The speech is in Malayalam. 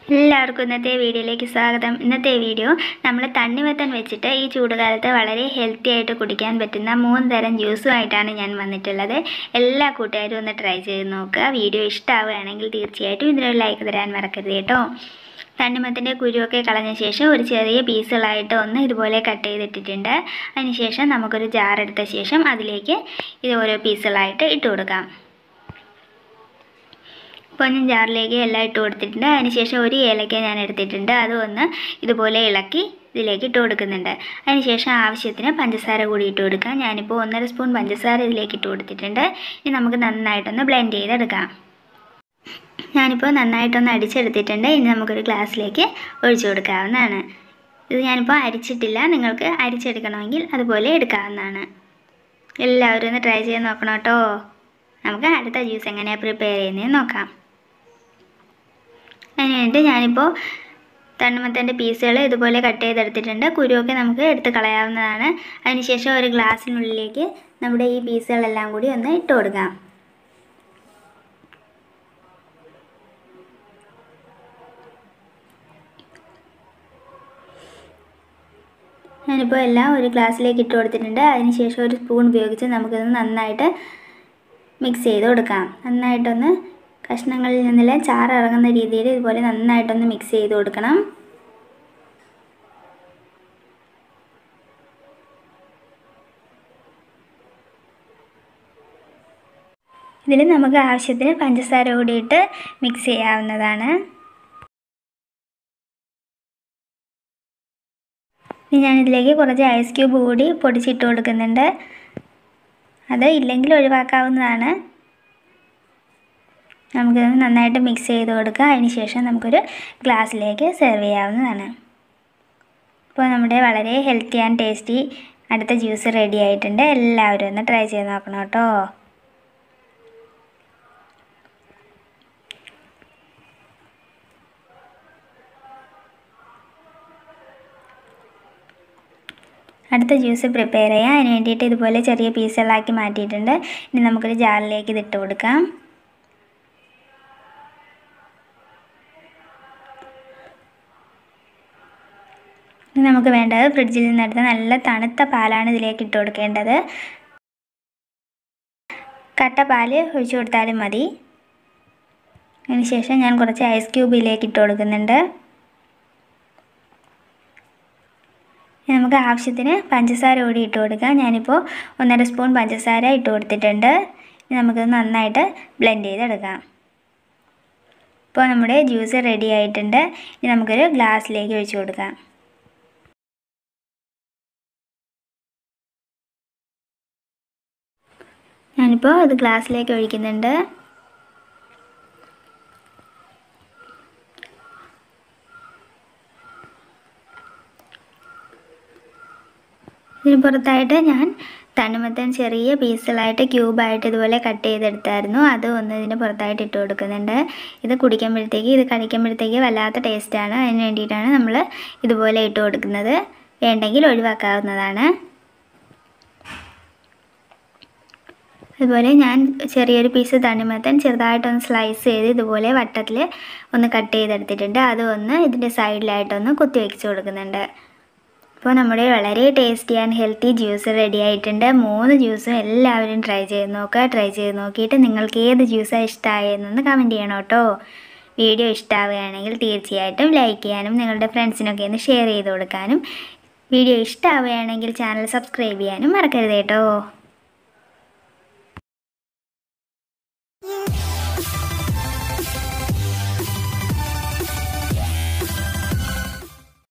എല്ലാവർക്കും ഇന്നത്തെ വീഡിയോയിലേക്ക് സ്വാഗതം ഇന്നത്തെ വീഡിയോ നമ്മൾ തണ്ണിമത്തൻ വെച്ചിട്ട് ഈ ചൂടുകാലത്ത് വളരെ ഹെൽത്തി ആയിട്ട് കുടിക്കാൻ പറ്റുന്ന മൂന്ന് തരം ജ്യൂസുമായിട്ടാണ് ഞാൻ വന്നിട്ടുള്ളത് എല്ലാ കൂട്ടുകാരും ഒന്ന് ട്രൈ ചെയ്ത് നോക്കുക വീഡിയോ ഇഷ്ടമാവുകയാണെങ്കിൽ തീർച്ചയായിട്ടും ഇതിനൊരു ലൈക്ക് തരാൻ മറക്കരുത് കേട്ടോ തണ്ണിമത്തൻ്റെ കുരുവൊക്കെ കളഞ്ഞ ശേഷം ഒരു ചെറിയ പീസുകളായിട്ട് ഒന്ന് ഇതുപോലെ കട്ട് ചെയ്തിട്ടിട്ടുണ്ട് അതിനുശേഷം നമുക്കൊരു ജാർ എടുത്ത ശേഷം അതിലേക്ക് ഇത് ഓരോ പീസുകളായിട്ട് ഇട്ട് കൊടുക്കാം ഇപ്പോൾ ഞാൻ ജാറിലേക്ക് എല്ലാം ഇട്ട് കൊടുത്തിട്ടുണ്ട് അതിനുശേഷം ഒരു ഏലക്ക ഞാൻ എടുത്തിട്ടുണ്ട് അത് ഒന്ന് ഇതുപോലെ ഇളക്കി ഇതിലേക്ക് ഇട്ട് കൊടുക്കുന്നുണ്ട് അതിനുശേഷം ആവശ്യത്തിന് പഞ്ചസാര കൂടി ഇട്ട് കൊടുക്കാം ഞാനിപ്പോൾ ഒന്നര സ്പൂൺ പഞ്ചസാര ഇതിലേക്ക് ഇട്ട് കൊടുത്തിട്ടുണ്ട് ഇനി നമുക്ക് നന്നായിട്ടൊന്ന് ബ്ലെൻഡ് ചെയ്തെടുക്കാം ഞാനിപ്പോൾ നന്നായിട്ടൊന്ന് അടിച്ചെടുത്തിട്ടുണ്ട് ഇനി നമുക്കൊരു ഗ്ലാസ്സിലേക്ക് ഒഴിച്ചു കൊടുക്കാവുന്നതാണ് ഇത് ഞാനിപ്പോൾ അരിച്ചിട്ടില്ല നിങ്ങൾക്ക് അരിച്ചെടുക്കണമെങ്കിൽ അതുപോലെ എടുക്കാവുന്നതാണ് എല്ലാവരും ഒന്ന് ട്രൈ ചെയ്ത് നോക്കണം കേട്ടോ നമുക്ക് അടുത്ത ജ്യൂസ് എങ്ങനെയാണ് പ്രിപ്പയർ ചെയ്യുന്നതെന്ന് നോക്കാം അതിന് വേണ്ടി ഞാനിപ്പോൾ തണ്ണിമത്തൻ്റെ പീസുകൾ ഇതുപോലെ കട്ട് ചെയ്തെടുത്തിട്ടുണ്ട് കുരുവൊക്കെ നമുക്ക് എടുത്ത് കളയാവുന്നതാണ് അതിനുശേഷം ഒരു ഗ്ലാസ്സിനുള്ളിലേക്ക് നമ്മുടെ ഈ പീസുകളെല്ലാം കൂടി ഒന്ന് ഇട്ട് കൊടുക്കാം ഞാനിപ്പോൾ എല്ലാം ഒരു ഗ്ലാസ്സിലേക്ക് ഇട്ട് കൊടുത്തിട്ടുണ്ട് അതിനുശേഷം ഒരു സ്പൂൺ ഉപയോഗിച്ച് നമുക്കിത് നന്നായിട്ട് മിക്സ് ചെയ്ത് കൊടുക്കാം നന്നായിട്ടൊന്ന് കഷ്ണങ്ങളിൽ നിന്നെല്ലാം ചാറ് ഇറങ്ങുന്ന രീതിയിൽ ഇതുപോലെ നന്നായിട്ടൊന്ന് മിക്സ് ചെയ്ത് കൊടുക്കണം ഇതിൽ നമുക്ക് ആവശ്യത്തിന് പഞ്ചസാര കൂടിയിട്ട് മിക്സ് ചെയ്യാവുന്നതാണ് ഇനി ഞാനിതിലേക്ക് കുറച്ച് ഐസ് ക്യൂബ് കൂടി പൊടിച്ചിട്ട് കൊടുക്കുന്നുണ്ട് അത് ഇല്ലെങ്കിൽ ഒഴിവാക്കാവുന്നതാണ് നമുക്കിത് നന്നായിട്ട് മിക്സ് ചെയ്ത് കൊടുക്കുക അതിന് ശേഷം നമുക്കൊരു ഗ്ലാസ്സിലേക്ക് സെർവ് ചെയ്യാവുന്നതാണ് ഇപ്പോൾ നമ്മുടെ വളരെ ഹെൽത്തി ആൻഡ് ടേസ്റ്റി അടുത്ത ജ്യൂസ് റെഡി ആയിട്ടുണ്ട് എല്ലാവരും ഒന്ന് ട്രൈ ചെയ്ത് നോക്കണം കേട്ടോ അടുത്ത ജ്യൂസ് പ്രിപ്പയർ ചെയ്യാം അതിന് വേണ്ടിയിട്ട് ഇതുപോലെ ചെറിയ പീസുകളാക്കി മാറ്റിയിട്ടുണ്ട് ഇനി നമുക്കൊരു ജാറിലേക്ക് ഇതിട്ട് കൊടുക്കാം ഇനി നമുക്ക് വേണ്ടത് ഫ്രിഡ്ജിൽ നിന്നെടുത്ത നല്ല തണുത്ത പാലാണ് ഇതിലേക്ക് ഇട്ട് കൊടുക്കേണ്ടത് കട്ട പാല് ഒഴിച്ചു കൊടുത്താലും മതി അതിനുശേഷം ഞാൻ കുറച്ച് ഐസ് ക്യൂബിലേക്ക് ഇട്ട് കൊടുക്കുന്നുണ്ട് നമുക്ക് ആവശ്യത്തിന് പഞ്ചസാര കൂടി ഇട്ട് കൊടുക്കാം ഞാനിപ്പോൾ ഒന്നര സ്പൂൺ പഞ്ചസാര ഇട്ട് കൊടുത്തിട്ടുണ്ട് ഇനി നമുക്കത് നന്നായിട്ട് ബ്ലെൻഡ് ചെയ്തെടുക്കാം ഇപ്പോൾ നമ്മുടെ ജ്യൂസ് റെഡി ആയിട്ടുണ്ട് ഇനി നമുക്കൊരു ഗ്ലാസ്സിലേക്ക് ഒഴിച്ചു കൊടുക്കാം ഞാനിപ്പോൾ അത് ഗ്ലാസ്സിലേക്ക് ഒഴിക്കുന്നുണ്ട് ഇതിന് പുറത്തായിട്ട് ഞാൻ തണ്ണിമത്തൻ ചെറിയ പീസുകളായിട്ട് ക്യൂബായിട്ട് ഇതുപോലെ കട്ട് ചെയ്തെടുത്തായിരുന്നു അത് ഒന്ന് ഇതിന് പുറത്തായിട്ട് ഇട്ട് കൊടുക്കുന്നുണ്ട് ഇത് കുടിക്കുമ്പോഴത്തേക്ക് ഇത് കഴിക്കുമ്പോഴത്തേക്ക് വല്ലാത്ത ടേസ്റ്റാണ് അതിന് വേണ്ടിയിട്ടാണ് നമ്മൾ ഇതുപോലെ ഇട്ട് കൊടുക്കുന്നത് വേണ്ടെങ്കിൽ ഒഴിവാക്കാവുന്നതാണ് അതുപോലെ ഞാൻ ചെറിയൊരു പീസ് തണ്ണിമത്തൻ ചെറുതായിട്ടൊന്ന് സ്ലൈസ് ചെയ്ത് ഇതുപോലെ വട്ടത്തിൽ ഒന്ന് കട്ട് ചെയ്തെടുത്തിട്ടുണ്ട് അത് ഒന്ന് ഇതിൻ്റെ സൈഡിലായിട്ടൊന്ന് കുത്തി വെച്ച് കൊടുക്കുന്നുണ്ട് അപ്പോൾ നമ്മുടെ വളരെ tasty and healthy juice ready ആയിട്ടുണ്ട് മൂന്ന് ജ്യൂസും എല്ലാവരും ട്രൈ ചെയ്ത് നോക്കുക ട്രൈ ചെയ്ത് നോക്കിയിട്ട് നിങ്ങൾക്ക് ഏത് ജ്യൂസാണ് ഇഷ്ടമായതെന്നൊന്ന് കമൻറ്റ് ചെയ്യണം കേട്ടോ വീഡിയോ ഇഷ്ടമാവുകയാണെങ്കിൽ തീർച്ചയായിട്ടും ലൈക്ക് ചെയ്യാനും നിങ്ങളുടെ ഫ്രണ്ട്സിനൊക്കെ ഒന്ന് ഷെയർ ചെയ്ത് കൊടുക്കാനും വീഡിയോ ഇഷ്ടമാവുകയാണെങ്കിൽ ചാനൽ സബ്സ്ക്രൈബ് ചെയ്യാനും മറക്കരുത് കേട്ടോ